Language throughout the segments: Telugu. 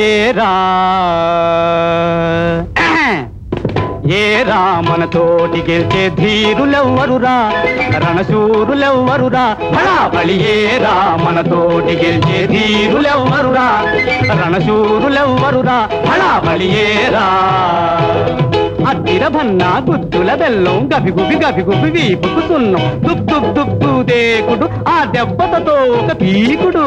ఏరా ఏరా మన తోటి గెలిచే ధీరులెవ్వరురా రణశూరులెవ్వరురా బళి ఏరా మన తోటి గెలిచే ధీరులెవ్వరురా రణశూరులెవ్వరురా బళి ఏరా అద్దిరభన్న గుద్దుల బెల్లం గబిగుబి గబిగుబి వీపుకు సున్నం దుబ్ దుబ్ దుబ్బు దేకుడు ఆ దెబ్బతతో ఒక పీకుడు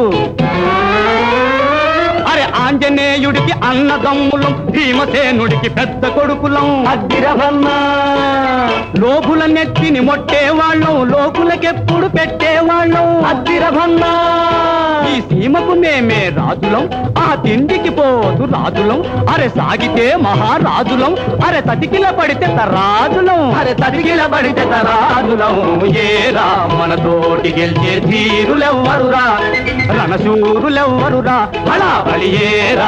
అరే ఆంజనేయుడికి అన్నదమ్ములం భీమసేనుడికి పెద్ద కొడుకులం అద్దిరభన్న లోకుల నెత్తిని మొట్టేవాళ్ళం లోకులకెప్పుడు పెట్టేవాళ్ళం అద్దిరభన్న ఈ సీమకు మేమే రాజులం ఆ తిండికి పోదు రాజులం అరే సాగితే మహారాజులం అరే తతికిల పడితే తరాజులం అరే తతికిల పడితే తరాజులం ఏరా మన తోటి గెలిచే ధీరులెవ్వరురా రణశూరులెవ్వరురా బలా బలి ఏరా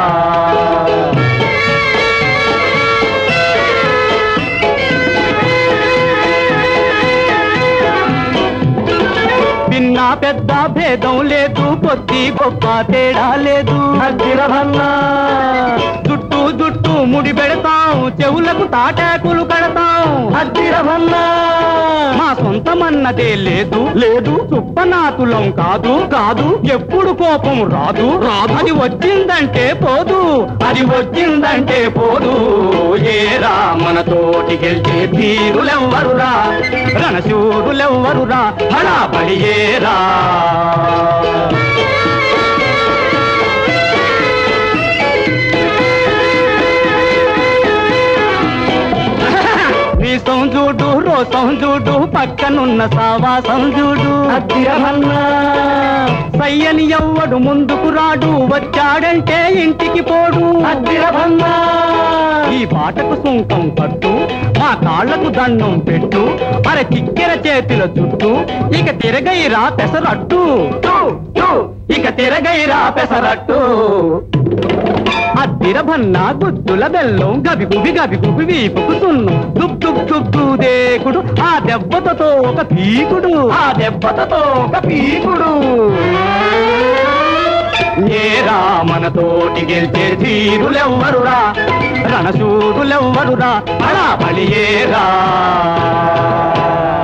పిన్న పెద్ద భేదం లేదు పొత్తి గొప్ప తేడా లేదు అగ్గిరభన్నా జుట్టు జుట్టు ముడి పెడతాం చెవులకు తాటాకులు కడతాం అగ్గిరభన్నా మా సొంతమన్నదే లేదు లేదు సుప్పనాతులం కాదు కాదు ఎప్పుడు కోపం రాదు రాదు అది వచ్చిందంటే పోదు అది వచ్చిందంటే పోదు ఏరా మన తోటి గెలిచే ధీరులెవ్వరురా రణశూరులెవ్వరురా హడాపడి ఏరా నీ సంజూడు రో సంజూడు పక్కనున్న సావా సంజూడు అద్దిరమన్నా సయ్యని ఎవ్వడు ముందుకు రాడు వచ్చాడంటే ఇంటికి పోడు అద్దిరమన్నా ఈ పాటకు సుంకం పట్టు మా కాళ్లకు దండం పెట్టు అరే చిక్కెర చేతిల చుట్టూ ఇక తిరగైరా పెసరట్టు టూ, టూ, ఇక తిరగైరా పెసరట్టు అద్దిరభన్న గుద్దుల బెల్లం గబిగుబి గబిగుబి వీపుకు సున్నం దుబ్ దుబ్ దుబ్బు దేకుడు ఆ దెబ్బతతో ఒక పీకుడు ఆ దెబ్బతతో ఒక పీకుడు ఏరా మన తోటి గెలిచే ధీరులెవ్వరురా రణశూరులెవ్వరురా అలా బలి ఏరా